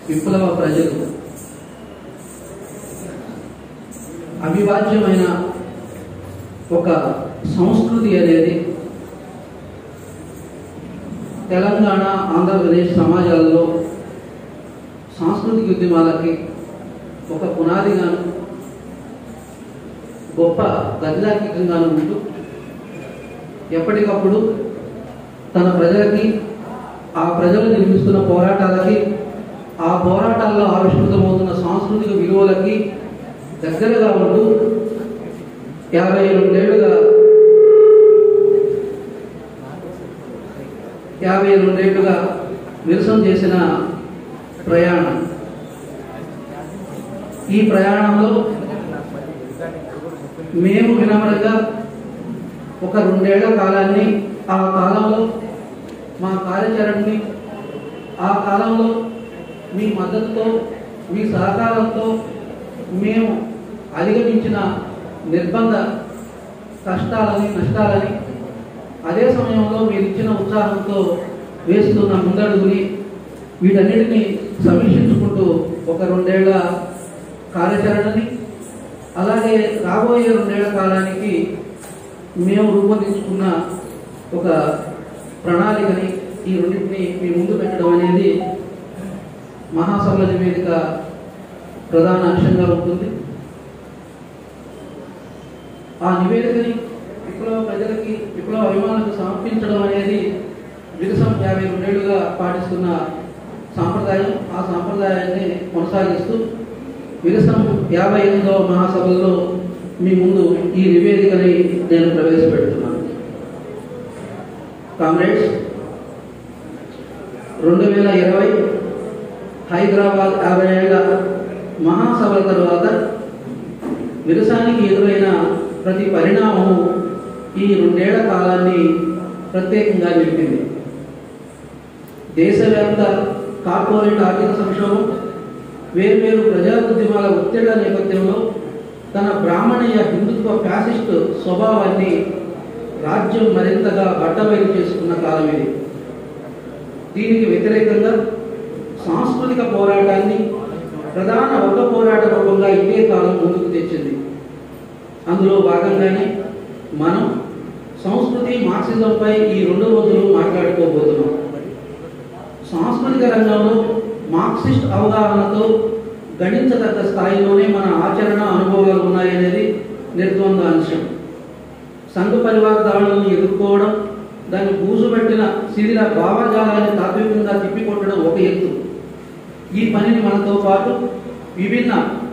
విప్లవ ప్రజలు అవిభాజ్యమైన ఒక సంస్కృతి అనేది తెలంగాణ ఆంధ్రప్రదేశ్ సమాజాలలో సాంస్కృతిక ఉద్యమాలకి ఒక పునాదిగాను గొప్ప గతిదాత్మికంగాను ఉంటూ ఎప్పటికప్పుడు తన ప్రజలకి ఆ ప్రజలు నిర్మిస్తున్న పోరాటాలకి ఆ పోరాటాల్లో ఆవిష్కృతమవుతున్న సాంస్కృతిక విలువలకి దగ్గరగా ఉంటూ యాభై రెండేళ్లుగా యాభై రెండేళ్లుగా విరసం చేసిన ప్రయాణం ఈ ప్రయాణంలో మేము వినమ్రంగా ఒక రెండేళ్ల కాలాన్ని ఆ కాలంలో మా కార్యాచరణని ఆ కాలంలో మీ మద్దతుతో మీ సహకారంతో మేము అధిగమించిన నిర్బంధ కష్టాలని నష్టాలని అదే సమయంలో మీరు ఇచ్చిన ఉత్సాహంతో వేస్తున్న ముందడుగుని వీటన్నిటిని సమీక్షించుకుంటూ ఒక రెండేళ్ల కార్యాచరణని అలాగే రాబోయే రెండేళ్ల కాలానికి మేము రూపొందించుకున్న ఒక ప్రణాళికని ఈ రెండింటిని మీ ముందు పెట్టడం అనేది మహాసభల నివేదిక ప్రధాన అంశంగా ఉంటుంది ఆ నివేదికని విప్లవ ప్రజలకి విప్లవ అభిమానులకు సమర్పించడం అనేది విరసం యాభై రెండేళ్లుగా పాటిస్తున్న సాంప్రదాయం ఆ సాంప్రదాయాన్ని కొనసాగిస్తూ విరసం యాభై ఎనిమిదవ మహాసభల్లో మీ ముందు ఈ నివేదికని నేను ప్రవేశపెడుతున్నాను కామ్రేడ్స్ రెండు వేల ఇరవై హైదరాబాద్ యాభై ఏళ్ల మహాసభల తర్వాత విరసానికి ఎదురైన ప్రతి పరిణామము ఈ రెండేళ్ల కాలాన్ని ప్రత్యేకంగా నిలిపింది దేశవ్యాప్త కార్పొరేట్ ఆర్థిక సంక్షోభం వేర్వేరు ప్రజా ఉద్యమాల ఒత్తిళ్ల నేపథ్యంలో తన బ్రాహ్మణీయ హిందుత్వ ఫ్యాసిస్ట్ స్వభావాన్ని రాజ్యం మరింతగా బట్టబయలు చేసుకున్న కాలం ఇది దీనికి వ్యతిరేకంగా సాంస్కృతిక పోరాటాన్ని ప్రధాన వర్గ పోరాట రూపంగా ఇదే కాలం ముందుకు తెచ్చింది అందులో భాగంగానే మనం సంస్కృతి మార్క్సిజంపై ఈ రెండు రోజులు మాట్లాడుకోబోతున్నాం సాంస్కృతిక రంగంలో మార్క్సిస్ట్ అవగాహనతో గణించదగ్గ స్థాయిలోనే మన ఆచరణ అనుభవాలు ఉన్నాయనేది నిర్ద్వంద్వ అంశం సంఘ పరివార దాడులను ఎదుర్కోవడం దాన్ని బూజుపెట్టిన శిథిల భావజాలాన్ని తాత్వికంగా తిప్పికొట్టడం ఒక ఎత్తు ఈ పనిని మనతో పాటు విభిన్న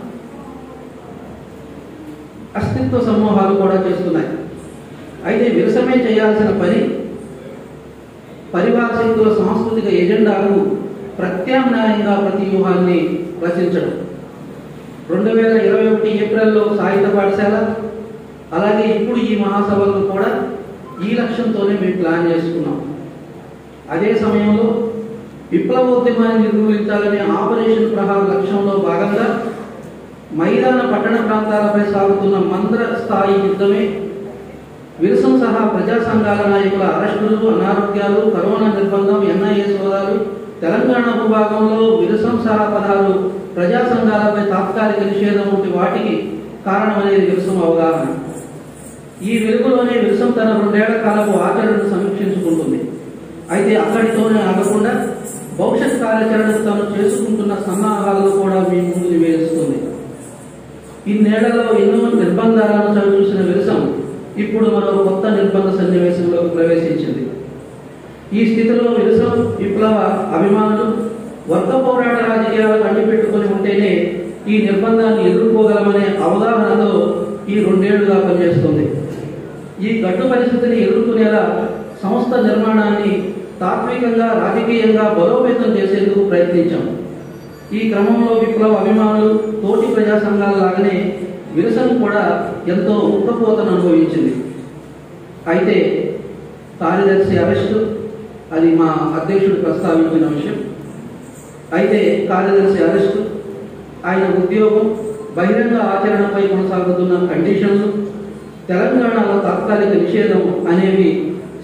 అస్తిత్వ సమూహాలు కూడా చేస్తున్నాయి అయితే విరసమే చేయాల్సిన పని పరివార శక్తుల సాంస్కృతిక ఎజెండాకు ప్రత్యామ్నాయంగా ప్రతి వ్యూహాన్ని రచించడం రెండు వేల ఇరవై ఒకటి ఏప్రిల్లో సాహిత్య పాఠశాల అలాగే ఇప్పుడు ఈ మహాసభలను కూడా ఈ లక్ష్యంతోనే మేము ప్లాన్ చేసుకున్నాం అదే సమయంలో విప్లవోద్యమాన్ని నిర్మూలించాలనే ఆపరేషన్ ప్రహార్ లక్ష్యంలో భాగంగా మైదాన పట్టణ ప్రాంతాలపై సాగుతున్న మంత్ర స్థాయి యుద్ధమే విరసం సహా ప్రజా సంఘాల నాయకుల అరెస్టులు అనారోగ్యాలు కరోనా నిర్బంధం ఎన్ఐఏ సోదాలు తెలంగాణ భూభాగంలో విరసం సహా పదాలు ప్రజా సంఘాలపై తాత్కాలిక నిషేధం వంటి వాటికి కారణమనేది విరసం అవగాహన ఈ వెలుగులోనే విరసం తన రెండేళ్ల కాలపు ఆచరణను సమీక్షించుకుంటుంది అయితే అక్కడితోనే ఆగకుండా భవిష్యత్ కార్యాచరణకు తాను చేసుకుంటున్న సన్నాహాలను కూడా మీ ముందు నివేదిస్తుంది ఇన్నేళ్లలో ఎన్నో నిర్బంధాలను చవిచూసిన విరసం ఇప్పుడు మరో కొత్త నిర్బంధ సన్నివేశంలోకి ప్రవేశించింది ఈ స్థితిలో విరసం విప్లవ అభిమానులు వర్గ పోరాట రాజకీయాలకు అడ్డుపెట్టుకుని ఉంటేనే ఈ నిర్బంధాన్ని ఎదుర్కోగలమనే అవగాహనతో ఈ రెండేళ్లుగా పనిచేస్తుంది ఈ గడ్డు పరిస్థితిని ఎదుర్కొనేలా సంస్థ నిర్మాణాన్ని తాత్వికంగా రాజకీయంగా బలోపేతం చేసేందుకు ప్రయత్నించాం ఈ క్రమంలో విప్లవ అభిమానులు తోటి ప్రజా సంఘాల లాగానే విరసన కూడా ఎంతో ఉక్కపోతను అనుభవించింది అయితే కార్యదర్శి అరెస్టు అది మా అధ్యక్షుడు ప్రస్తావించిన విషయం అయితే కార్యదర్శి అరెస్టు ఆయన ఉద్యోగం బహిరంగ ఆచరణపై కొనసాగుతున్న కండిషన్లు తెలంగాణలో తాత్కాలిక నిషేధం అనేవి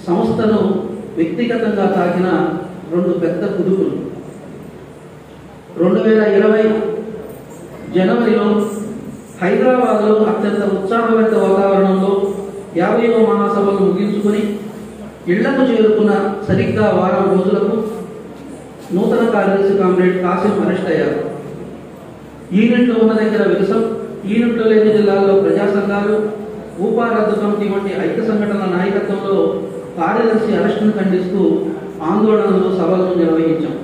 సంస్థను వ్యక్తిగతంగా తాకిన రెండు పెద్ద కుదుపులు రెండు వేల ఇరవై జనవరిలో హైదరాబాద్లో అత్యంత ఉత్సాహభరిత వాతావరణంలో యాభైవ మహాసభలు ముగించుకుని ఇళ్లకు చేరుకున్న సరిగ్గా వారం రోజులకు నూతన కార్యదర్శి కామ్రేడ్ కాసిం అరెస్ట్ అయ్యారు యూనిట్లో ఉన్న దగ్గర విరసం యూనిట్లో లేని జిల్లాల్లో ప్రజా సంఘాలు ఊపా రద్దు కమిటీ వంటి ఐక్య సంఘటనల నాయకత్వంలో కార్యదర్శి అరెస్టును ఖండిస్తూ ఆందోళనలు సభలను నిర్వహించాం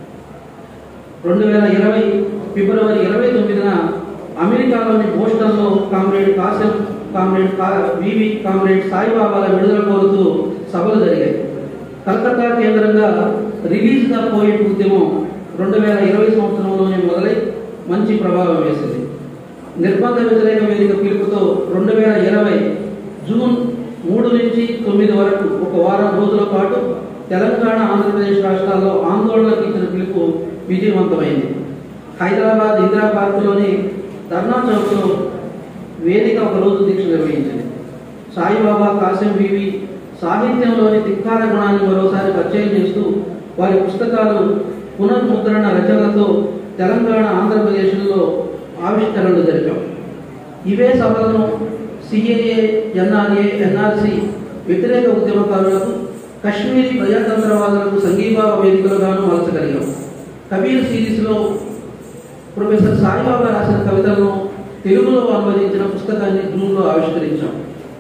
రెండు వేల ఇరవై ఫిబ్రవరి ఇరవై తొమ్మిదిన అమెరికాలోని బోస్టన్లో కామ్రేడ్ కాసిం కామ్రేడ్ కా వివి కామ్రేడ్ సాయిబాబాల విడుదల కోరుతూ సభలు జరిగాయి కలకత్తా కేంద్రంగా రిలీజ్ ద పోయిట్ ఉద్యమం రెండు వేల ఇరవై సంవత్సరంలోనే మొదలై మంచి ప్రభావం వేసింది నిర్బంధ వ్యతిరేక వేదిక పిలుపుతో రెండు వేల ఇరవై జూన్ మూడు నుంచి తొమ్మిది వరకు ఒక వారం రోజుల పాటు తెలంగాణ ఆంధ్రప్రదేశ్ రాష్ట్రాల్లో ఆందోళనకు ఇచ్చిన పిలుపు విజయవంతమైంది హైదరాబాద్ ఇందిరా పార్కులోని ధర్నా చౌక్లో వేదిక ఒక రోజు దీక్ష నిర్వహించింది సాయిబాబా కాసిం వివి సాహిత్యంలోని ధిక్కార గుణాన్ని మరోసారి పరిచయం చేస్తూ వారి పుస్తకాలు పునర్ముద్రణ రచనలతో తెలంగాణ ఆంధ్రప్రదేశ్లో ఆవిష్కరణలు జరిపాం ఇవే సభలను సిఏఏ ఎన్ఆర్ఏ ఎన్ఆర్సి వ్యతిరేక ఉద్యమకారులకు కశ్మీరీ ప్రజాతంత్రవాదులకు సంఘీభావ వేదికలుగాను మలచగలిగాం కబీర్ సిరీస్లో ప్రొఫెసర్ సాయిబాబా రాసిన కవితలను తెలుగులో అనువదించిన పుస్తకాన్ని జూన్లో ఆవిష్కరించాం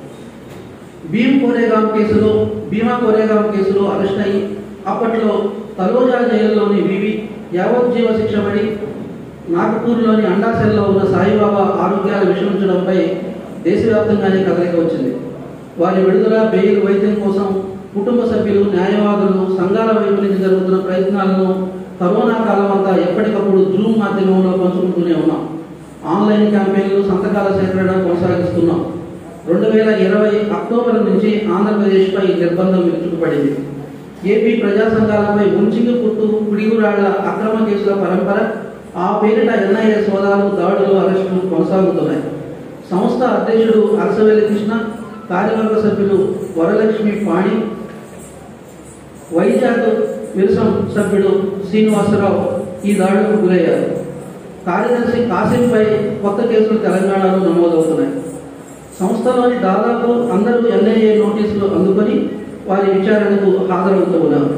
భీమ్ కోరేగాం కేసులో భీమా కోరేగాం కేసులో అరెస్ట్ అయి అప్పట్లో తలోజా జైలులోని వివి యావజ్జీవ శిక్ష పడి నాగపూర్లోని అండాసెల్లో ఉన్న సాయిబాబా ఆరోగ్యాలు విషమించడంపై దేశవ్యాప్తంగానే కదలిక వచ్చింది వారి విడుదల బెయిల్ వైద్యం కోసం కుటుంబ సభ్యులు న్యాయవాదులు సంఘాల వైపు నుంచి జరుగుతున్న ప్రయత్నాలను కరోనా కాలం అంతా ఎప్పటికప్పుడు జూమ్ మాధ్యమంలో పంచుకుంటూనే ఉన్నాం ఆన్లైన్ క్యాంపెయిన్లు సంతకాల సేకరణ కొనసాగిస్తున్నాం రెండు వేల ఇరవై అక్టోబర్ నుంచి ఆంధ్రప్రదేశ్పై నిర్బంధం విరుచుకుపడింది ఏపీ ప్రజా సంఘాలపై ముంచింగు పుట్టు పిడిగురాళ్ల అక్రమ కేసుల పరంపర ఆ పేరిట ఎన్ఐఏ సోదాలు దాడులు అరెస్టులు కొనసాగుతున్నాయి సంస్థ అధ్యక్షుడు అరసవెల్లి కృష్ణ కార్యవర్గ సభ్యులు వరలక్ష్మి పాణి వైజాగ్ విరసం సభ్యుడు శ్రీనివాసరావు ఈ దాడులకు గురయ్యారు కార్యదర్శి కాసింపై కొత్త కేసులు తెలంగాణలో నమోదవుతున్నాయి సంస్థలోని దాదాపు అందరూ ఎన్ఐఏ నోటీసులు అందుకొని వారి విచారణకు హాజరవుతూ ఉన్నారు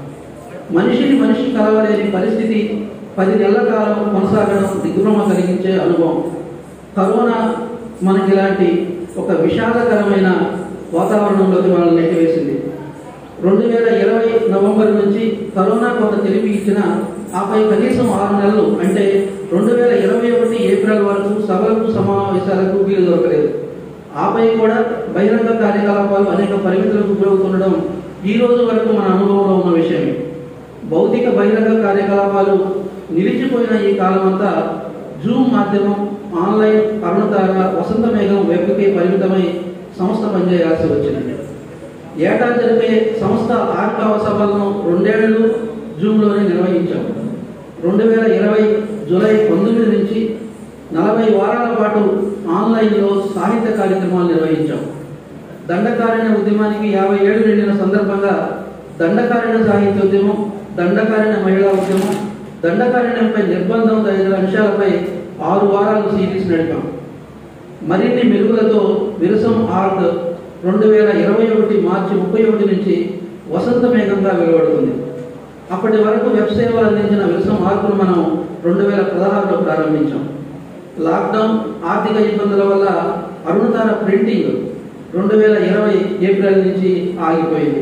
మనిషిని మనిషి కలవలేని పరిస్థితి పది నెలల కాలం కొనసాగడం దిగ్భ్రమ కలిగించే అనుభవం కరోనా మనకి ఇలాంటి ఒక విషాదకరమైన వాతావరణంలోకి మనల్ని నెట్టివేసింది రెండు వేల ఇరవై నవంబర్ నుంచి కరోనా కొంత తెలిపి ఇచ్చిన ఆపై కనీసం ఆరు నెలలు అంటే రెండు వేల ఇరవై ఒకటి ఏప్రిల్ వరకు సభలకు సమావేశాలకు వీలు దొరకలేదు ఆపై కూడా బహిరంగ కార్యకలాపాలు అనేక పరిమితులకు గురవుతుండడం ఈ రోజు వరకు మన అనుభవంలో ఉన్న విషయమే భౌతిక బహిరంగ కార్యకలాపాలు నిలిచిపోయిన ఈ కాలమంతా జూమ్ మాధ్యమం ఆన్లైన్ అరుణతార వసంత మేఘం వెబ్కే పరిమితమై సంస్థ పనిచేయాల్సి వచ్చింది ఏటా జరిపే సంస్థ ఆర్కావ సభలను రెండేళ్లు జూమ్లోనే నిర్వహించాం రెండు వేల ఇరవై జూలై పంతొమ్మిది నుంచి నలభై వారాల పాటు ఆన్లైన్లో సాహిత్య కార్యక్రమాలు నిర్వహించాం దండకారణ్య ఉద్యమానికి యాభై ఏడు నిండిన సందర్భంగా దండకారణ్య సాహిత్యోద్యమం దండకారణ్య మహిళా ఉద్యమం దండకారణ్యంపై నిర్బంధం తదితర అంశాలపై ఆరు వారాలు సిరీస్ నడిపాం మరిన్ని మెరుగులతో విరసం ఆర్ట్ రెండు వేల ఇరవై ఒకటి మార్చి ముప్పై ఒకటి నుంచి వసంత మేఘంగా వెలువడుతుంది అప్పటి వరకు వెబ్ సేవలు అందించిన విరసం ఆర్ట్ను మనం రెండు వేల పదహారులో ప్రారంభించాం లాక్డౌన్ ఆర్థిక ఇబ్బందుల వల్ల అరుణతార ప్రింటింగ్ రెండు వేల ఇరవై ఏప్రిల్ నుంచి ఆగిపోయింది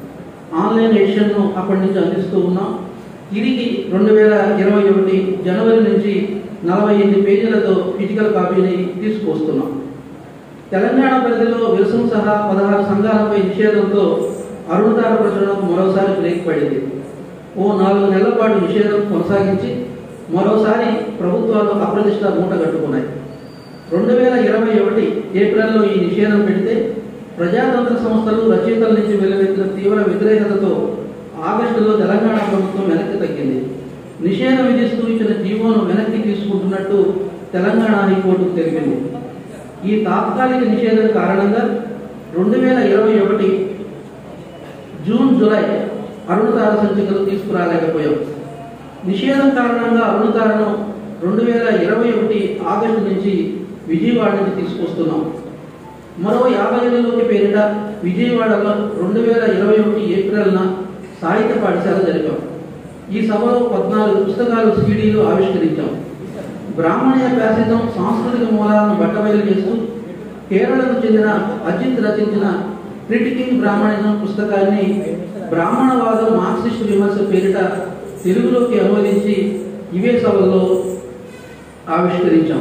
ఆన్లైన్ ఎడిషన్ను అప్పటి నుంచి అందిస్తూ ఉన్నాం తిరిగి రెండు వేల ఇరవై ఒకటి జనవరి నుంచి నలభై ఎనిమిది పేజీలతో ఫిజికల్ కాపీని తీసుకొస్తున్నాం తెలంగాణ పరిధిలో విరసం సహా పదహారు సంఘాలపై నిషేధంతో అరుణతార ప్రచురణకు మరోసారి బ్రేక్ పడింది ఓ నాలుగు నెలల పాటు నిషేధం కొనసాగించి మరోసారి ప్రభుత్వాలు అప్రతిష్ట మూట కట్టుకున్నాయి రెండు వేల ఇరవై ఒకటి ఏప్రిల్లో ఈ నిషేధం పెడితే ప్రజాతంత్ర సంస్థలు రచయితల నుంచి వెలువెత్తిన తీవ్ర వ్యతిరేకతతో ఆగస్టులో తెలంగాణ ప్రభుత్వం వెనక్కి తగ్గింది నిషేధం విధిస్తూ ఇచ్చిన జీవోను వెనక్కి తీసుకుంటున్నట్టు తెలంగాణ హైకోర్టుకు తెలిపింది ఈ తాత్కాలిక నిషేధం కారణంగా రెండు వేల ఇరవై ఒకటి జూన్ జూలై అరుణతార సంచికలు తీసుకురాలేకపోయాం నిషేధం కారణంగా అరుణకారణం రెండు వేల ఇరవై ఒకటి ఆగస్టు నుంచి విజయవాడ నుంచి తీసుకొస్తున్నాం మరో యాభై ఏళ్ళలోకి పేరిట విజయవాడలో రెండు వేల ఇరవై ఒకటి ఏప్రిల్న సాహిత్య పాఠశాల జరిపాం ఈ సభలో పద్నాలుగు పుస్తకాలు సీడీలు ఆవిష్కరించాం బ్రాహ్మణీయ ఫ్యాసిజం సాంస్కృతిక మూలాలను బట్టబయలు చేస్తూ కేరళకు చెందిన అజిత్ రచించిన క్రిటికింగ్ బ్రాహ్మణిజం పుస్తకాన్ని బ్రాహ్మణవాదం మార్క్సిస్ట్ విమర్శ పేరిట తెలుగులోకి అనువదించి ఇవే సభల్లో ఆవిష్కరించాం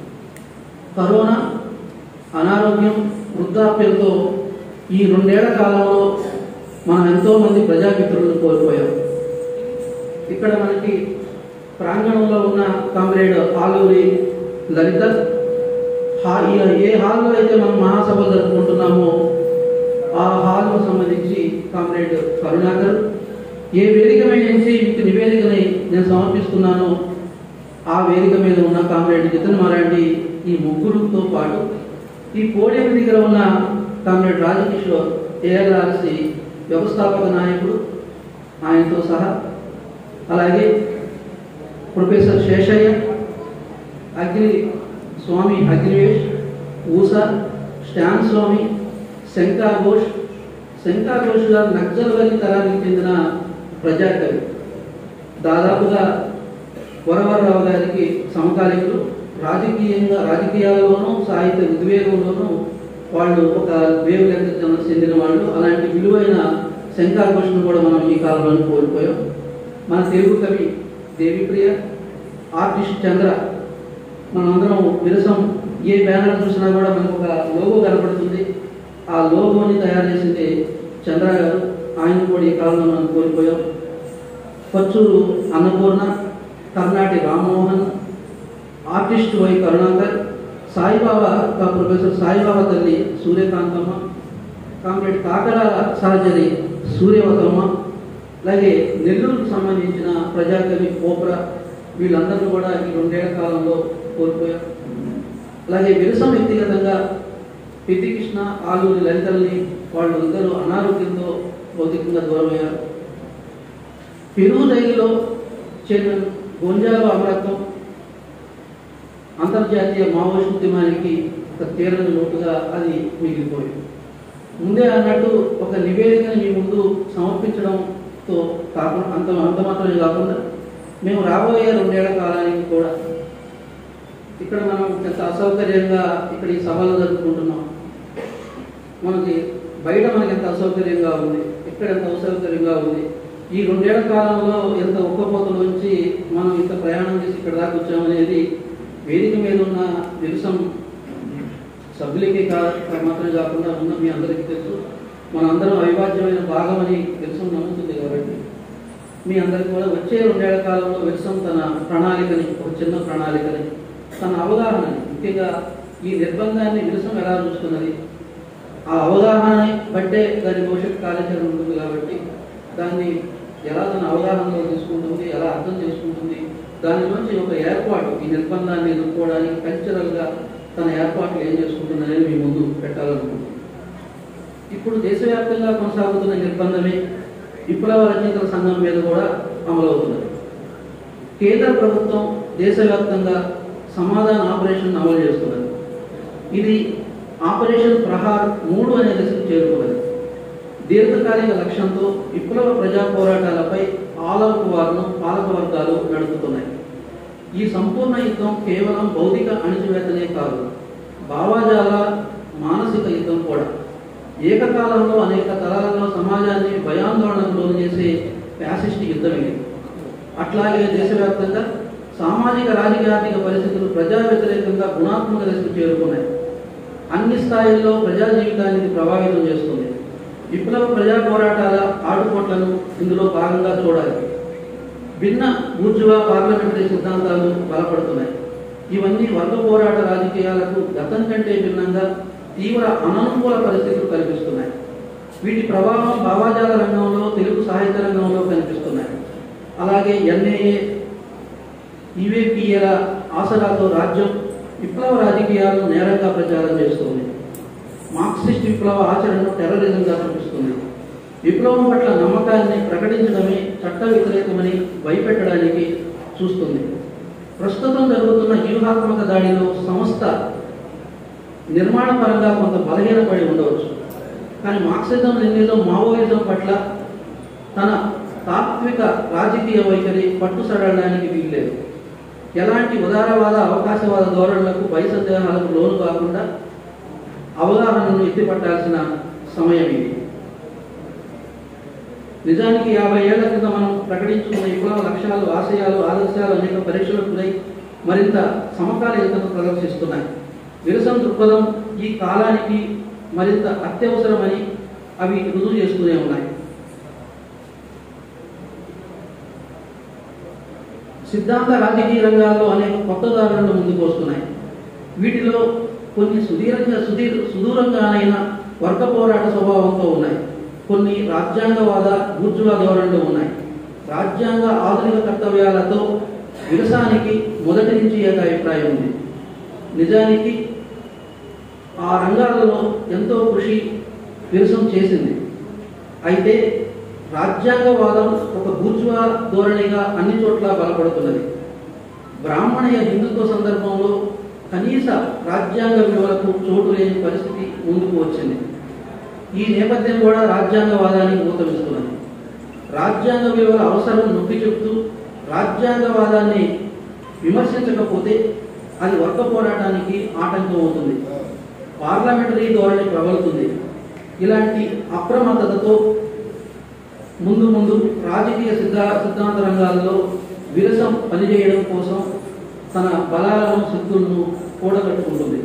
కరోనా అనారోగ్యం వృద్ధాప్యంతో ఈ రెండేళ్ల కాలంలో మనం ఎంతో మంది ప్రజామిత్రులను కోల్పోయాం ఇక్కడ మనకి ప్రాంగణంలో ఉన్న కామ్రేడ్ ఆలూరి లలిత హా ఈ- ఏ హాల్లో అయితే మనం మహాసభ జరుపుకుంటున్నామో ఆ హాల్కు సంబంధించి కామ్రేడ్ కరుణాకర్ ఏ వేదిక మీద నుంచి మీకు నివేదికని నేను సమర్పిస్తున్నానో ఆ వేదిక మీద ఉన్న కామ్రేడ్ జితన్ మరాఠి ఈ ముగ్గురుతో పాటు ఈ పోడియం దగ్గర ఉన్న కామ్రేడ్ రాజకిషోర్ ఏఎల్ఆర్సి వ్యవస్థాపక నాయకుడు ఆయనతో సహా అలాగే ప్రొఫెసర్ శేషయ్య అగ్ని స్వామి అగ్నివేష్ ఊసా స్టాన్ స్వామి శంకర్ ఘోష్ శంకర్ ఘోష్ గారు నక్సల్వరి తరానికి చెందిన ప్రజాకవి దాదాపుగా వరవరరావు గారికి సమకాలీకులు రాజకీయంగా రాజకీయాలలోనూ సాహిత్య ఉద్వేగంలోనూ వాళ్ళు ఒక వేవ్ లెంగ్త్ చెందిన వాళ్ళు అలాంటి విలువైన శంకర్ ఘోష్ను కూడా మనం ఈ కాలంలో కోల్పోయాం మన తెలుగు కవి దేవిప్రియ ఆర్టిస్ట్ చంద్ర మనందరం విరసం ఏ బ్యానర్ చూసినా కూడా మనకు ఒక లోగో కనపడుతుంది ఆ లోగోని తయారు చేసింది చంద్ర గారు ఆయన కూడా ఈ కాలంలో మనం కోల్పోయాం పచ్చూరు అన్నపూర్ణ కర్ణాటి రామ్మోహన్ ఆర్టిస్ట్ వై కరుణాకర్ సాయిబాబా కా ప్రొఫెసర్ సాయిబాబా తల్లి సూర్యకాంతమ్మ కామ్రేడ్ కాకరాల సహచరి సూర్యవతమ్మ అలాగే నెల్లూరుకు సంబంధించిన ప్రజాకవి కోప్రా వీళ్ళందరూ కూడా ఈ రెండేళ్ల కాలంలో కోల్పోయారు అలాగే విరసం వ్యక్తిగతంగా పెద్ది కృష్ణ ఆలూరి లలితల్ని వాళ్ళు ఇద్దరు అనారోగ్యంతో భౌతికంగా దూరమయ్యారు పెరుగు రైలులో చైర్మన్ గొంజాలు అమరత్వం అంతర్జాతీయ మావోయిస్ట్ ఉద్యమానికి ఒక తీరని లోటుగా అది మిగిలిపోయింది ముందే అన్నట్టు ఒక నివేదికని మీ ముందు సమర్పించడంతో కాకుండా అంత అంత మాత్రమే కాకుండా మేము రాబోయే రెండేళ్ల కాలానికి కూడా ఇక్కడ మనం ఎంత అసౌకర్యంగా ఇక్కడ ఈ సభలు జరుపుకుంటున్నాం మనకి బయట మనకి ఎంత అసౌకర్యంగా ఉంది ఇక్కడ ఎంత అసౌకర్యంగా ఉంది ఈ రెండేళ్ల కాలంలో ఎంత ఒక్కపోతలోంచి మనం ఇంత ప్రయాణం చేసి ఇక్కడ దాకా వచ్చామనేది వేదిక మీద ఉన్న నిరసం సభ్యులకి కా- మాత్రమే కాకుండా ఉన్న మీ అందరికీ తెలుసు మనందరం అవిభాజ్యమైన భాగమని విరసం నమ్ముతుంది కాబట్టి మీ అందరికి కూడా వచ్చే రెండేళ్ల కాలంలో విరసం తన ప్రణాళికని ఒక చిన్న ప్రణాళికని తన అవగాహనని ముఖ్యంగా ఈ నిర్బంధాన్ని విరసం ఎలా చూస్తున్నది ఆ అవగాహన బట్టే దాని భవిష్యత్ కార్యాచరణ ఉంటుంది కాబట్టి దాన్ని ఎలా తన అవగాహనలో తీసుకుంటుంది ఎలా అర్థం చేసుకుంటుంది దాని నుంచి ఒక ఏర్పాటు ఈ నిర్బంధాన్ని ఎదుర్కోవడానికి కల్చరల్గా తన ఏర్పాట్లు ఏం చేసుకుంటుంది అనేది మీ ముందు పెట్టాలనుకుంటున్నాను ఇప్పుడు దేశవ్యాప్తంగా కొనసాగుతున్న నిర్బంధమే విప్లవ రచయితల సంఘం మీద కూడా అమలవుతున్నది కేంద్ర ప్రభుత్వం దేశవ్యాప్తంగా సమాధాన ఆపరేషన్ అమలు చేస్తున్నది ఇది ఆపరేషన్ ప్రహార్ మూడు అనే దశకు చేరుకున్నది దీర్ఘకాలిక లక్ష్యంతో విప్లవ ప్రజా పోరాటాలపై ఆలవపు వారును పాలక వర్గాలు నడుపుతున్నాయి ఈ సంపూర్ణ యుద్ధం కేవలం భౌతిక అణిచివేతనే కాదు భావాజాల మానసిక యుద్ధం కూడా ఏకకాలంలో అనేక తరాలలో సమాజాన్ని భయాందోళనకు లోను చేసే ఫ్యాసిస్ట్ యుద్ధం ఇది అట్లాగే దేశవ్యాప్తంగా సామాజిక రాజకీయాత్మక పరిస్థితులు ప్రజా వ్యతిరేకంగా గుణాత్మక దశకు చేరుకున్నాయి అన్ని స్థాయిల్లో ప్రజా జీవితాన్ని ఇది ప్రభావితం చేస్తుంది విప్లవ ప్రజా పోరాటాల ఆటుపోట్లను ఇందులో భాగంగా చూడాలి భిన్న బూర్జువా పార్లమెంటరీ సిద్ధాంతాలు బలపడుతున్నాయి ఇవన్నీ వర్గ పోరాట రాజకీయాలకు గతం కంటే భిన్నంగా తీవ్ర అననుకూల పరిస్థితులు కల్పిస్తున్నాయి వీటి ప్రభావం భావాజాల రంగంలో తెలుగు సాహిత్య రంగంలో కనిపిస్తున్నాయి అలాగే ఎన్ఏఏ ఈవేపీఏల ఆసరాతో రాజ్యం విప్లవ రాజకీయాలను నేరంగా ప్రచారం చేస్తుంది మార్క్సిస్ట్ విప్లవ ఆచరణను టెర్రరిజంగా చూపిస్తుంది విప్లవం పట్ల నమ్మకాన్ని ప్రకటించడమే చట్ట వ్యతిరేకమని భయపెట్టడానికి చూస్తుంది ప్రస్తుతం జరుగుతున్న వ్యూహాత్మక దాడిలో సంస్థ నిర్మాణ పరంగా కొంత బలహీనపడి ఉండవచ్చు కానీ మార్క్సిజం లెనినిజం మావోయిజం పట్ల తన తాత్విక రాజకీయ వైఖరి పట్టుసడడానికి వీల్లేదు ఎలాంటి ఉదారవాద అవకాశవాద ధోరణులకు భయ సందేహాలకు లోను కాకుండా అవగాహనను ఎత్తిపట్టాల్సిన సమయం ఇది నిజానికి యాభై ఏళ్ల క్రితం మనం ప్రకటించుకున్న విప్లవ లక్ష్యాలు ఆశయాలు ఆదర్శాలు అనేక పరీక్షలకు గురై మరింత సమకాలీనతను ప్రదర్శిస్తున్నాయి విరసం దృక్పథం ఈ కాలానికి మరింత అత్యవసరమని అవి రుజువు చేస్తూనే ఉన్నాయి సిద్ధాంత రాజకీయ రంగాల్లో అనేక కొత్త దారులను ముందుకు వస్తున్నాయి వీటిలో కొన్ని సుదీర్ఘ సుదీర్ సుదూరంగానైన వర్గ పోరాట స్వభావంతో ఉన్నాయి కొన్ని రాజ్యాంగవాద బూర్జువా ధోరణులు ఉన్నాయి రాజ్యాంగ ఆధునిక కర్తవ్యాలతో విరసానికి మొదటి నుంచి ఏక అభిప్రాయం ఉంది నిజానికి ఆ రంగాలలో ఎంతో కృషి విరసం చేసింది అయితే రాజ్యాంగవాదం ఒక బూర్జువా ధోరణిగా అన్ని చోట్ల బలపడుతున్నది బ్రాహ్మణీయ హిందుత్వ సందర్భంలో కనీస రాజ్యాంగ విలువలకు చోటు లేని పరిస్థితి ముందుకు వచ్చింది ఈ నేపథ్యం కూడా రాజ్యాంగవాదానికి ఊతమిస్తున్నది రాజ్యాంగ విలువల అవసరం నొక్కి చెబుతూ రాజ్యాంగవాదాన్ని విమర్శించకపోతే అది వర్గ పోరాటానికి ఆటంకం అవుతుంది పార్లమెంటరీ ధోరణి ప్రబలుతుంది ఇలాంటి అప్రమత్తతతో ముందు ముందు రాజకీయ సిద్ధా సిద్ధాంత రంగాల్లో విరసం పనిచేయడం కోసం తన బలాలను శక్తులను కూడగట్టుకుంటుంది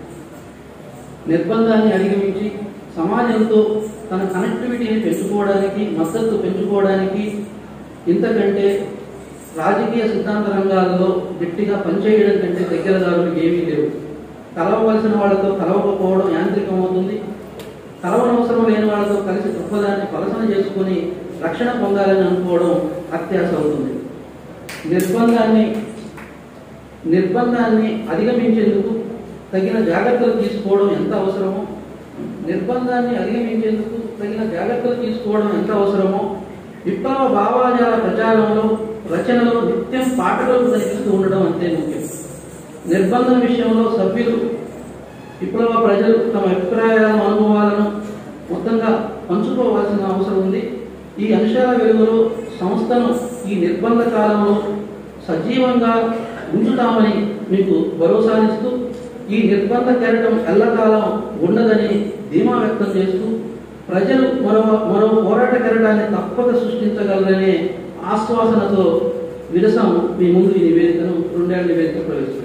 నిర్బంధాన్ని అధిగమించి సమాజంతో తన కనెక్టివిటీని పెంచుకోవడానికి మద్దతు పెంచుకోవడానికి ఇంతకంటే రాజకీయ సిద్ధాంత రంగాల్లో గట్టిగా పనిచేయడం కంటే దగ్గర దారులు ఏమీ లేవు కలవవలసిన వాళ్ళతో కలవకపోవడం యాంత్రికమవుతుంది కలవనవసరం లేని వాళ్ళతో కలిసి దృక్పథాన్ని పలసన చేసుకొని రక్షణ పొందాలని అనుకోవడం అత్యాశ అవుతుంది నిర్బంధాన్ని నిర్బంధాన్ని అధిగమించేందుకు తగిన జాగ్రత్తలు తీసుకోవడం ఎంత అవసరమో నిర్బంధాన్ని అధిగమించేందుకు తగిన జాగ్రత్తలు తీసుకోవడం ఎంత అవసరమో విప్లవ భావాజాల ప్రచారంలో రచనలో నిత్యం పాఠకులకు కనిపిస్తూ ఉండడం అంతే ముఖ్యం నిర్బంధం విషయంలో సభ్యులు విప్లవ ప్రజలు తమ అభిప్రాయాలను అనుభవాలను మొత్తంగా పంచుకోవాల్సిన అవసరం ఉంది ఈ అంశాల వెలుగులో సంస్థను ఈ నిర్బంధ కాలంలో సజీవంగా ఉంచుతామని మీకు భరోసానిస్తూ ఈ నిర్బంధ కెరటం ఎల్లకాలం ఉండదని ధీమా వ్యక్తం చేస్తూ ప్రజలు మరో మరో పోరాట కెరటాన్ని తప్పక సృష్టించగలరనే ఆశ్వాసనతో విరసం మీ ముందు ఈ నివేదికను రెండేళ్ల నివేదిక ప్రవేశిస్తారు